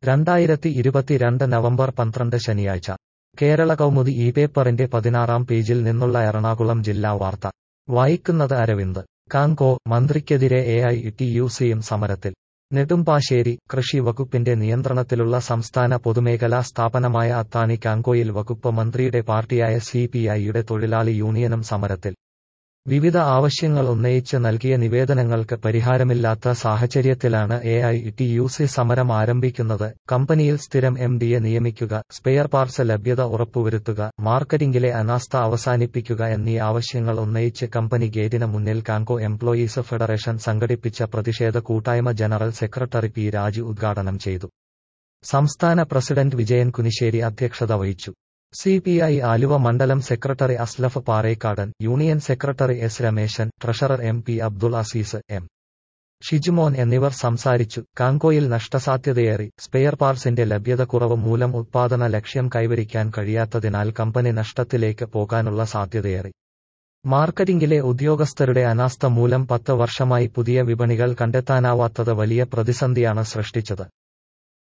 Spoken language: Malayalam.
രണ്ടായിരത്തി ഇരുപത്തിരണ്ട് നവംബർ പന്ത്രണ്ട് ശനിയാഴ്ച കേരള കൗമുദി ഈ പേപ്പറിന്റെ പതിനാറാം പേജിൽ നിന്നുള്ള എറണാകുളം ജില്ലാ വാർത്ത വായിക്കുന്നത് അരവിന്ദ് കാങ്കോ മന്ത്രിക്കെതിരെ എ ഐ ടി യു സിയും സമരത്തിൽ നെടുമ്പാശ്ശേരി കൃഷി വകുപ്പിന്റെ നിയന്ത്രണത്തിലുള്ള സംസ്ഥാന പൊതുമേഖലാ സ്ഥാപനമായ അത്താണി കാങ്കോയിൽ വകുപ്പ് മന്ത്രിയുടെ പാർട്ടിയായ സി പി ഐയുടെ തൊഴിലാളി യൂണിയനും സമരത്തിൽ വിവിധ ആവശ്യങ്ങൾ ഉന്നയിച്ച് നൽകിയ നിവേദനങ്ങൾക്ക് പരിഹാരമില്ലാത്ത സാഹചര്യത്തിലാണ് A I T U C സമരം ആരംഭിക്കുന്നത് കമ്പനിയിൽ സ്ഥിരം എം ഡിയെ നിയമിക്കുക സ്പെയർ പാർട്സ് ലഭ്യത ഉറപ്പുവരുത്തുക മാർക്കറ്റിംഗിലെ അനാസ്ഥ അവസാനിപ്പിക്കുക എന്നീ ആവശ്യങ്ങൾ ഉന്നയിച്ച് കമ്പനി ഗേറ്റിന് മുന്നിൽ കാങ്കോ എംപ്ലോയീസ് ഫെഡറേഷൻ സംഘടിപ്പിച്ച പ്രതിഷേധ കൂട്ടായ്മ ജനറൽ സെക്രട്ടറി പി രാജു ഉദ്ഘാടനം ചെയ്തു സംസ്ഥാന പ്രസിഡന്റ് വിജയൻ കുനിശ്ശേരി അധ്യക്ഷത വഹിച്ചു സി പി ഐ ആലുവ മണ്ഡലം secretary Aslaf Parekkadan union secretary S Rameshan treasurer M P Abdul Azeez M Shijumon എന്നിവർ സംസാരിച്ചു കാങ്കോയിൽ നഷ്ടസാധ്യതയേറി സ്പെയർ പാർട്സിന്റെ ലഭ്യത കുറവ് മൂലം ഉത്പാദന ലക്ഷ്യം കൈവരിക്കാൻ കഴിയാത്തതിനാൽ കമ്പനി നഷ്ടത്തിലേക്ക് പോകാനുള്ള സാധ്യതയേറി മാർക്കറ്റിംഗിലെ ഉദ്യോഗസ്ഥരുടെ അനാസ്ഥ മൂലം പത്ത് വർഷമായി പുതിയ വിപണികൾ കണ്ടെത്താനാവാത്തത് വലിയ പ്രതിസന്ധിയാണ് സൃഷ്ടിച്ചത്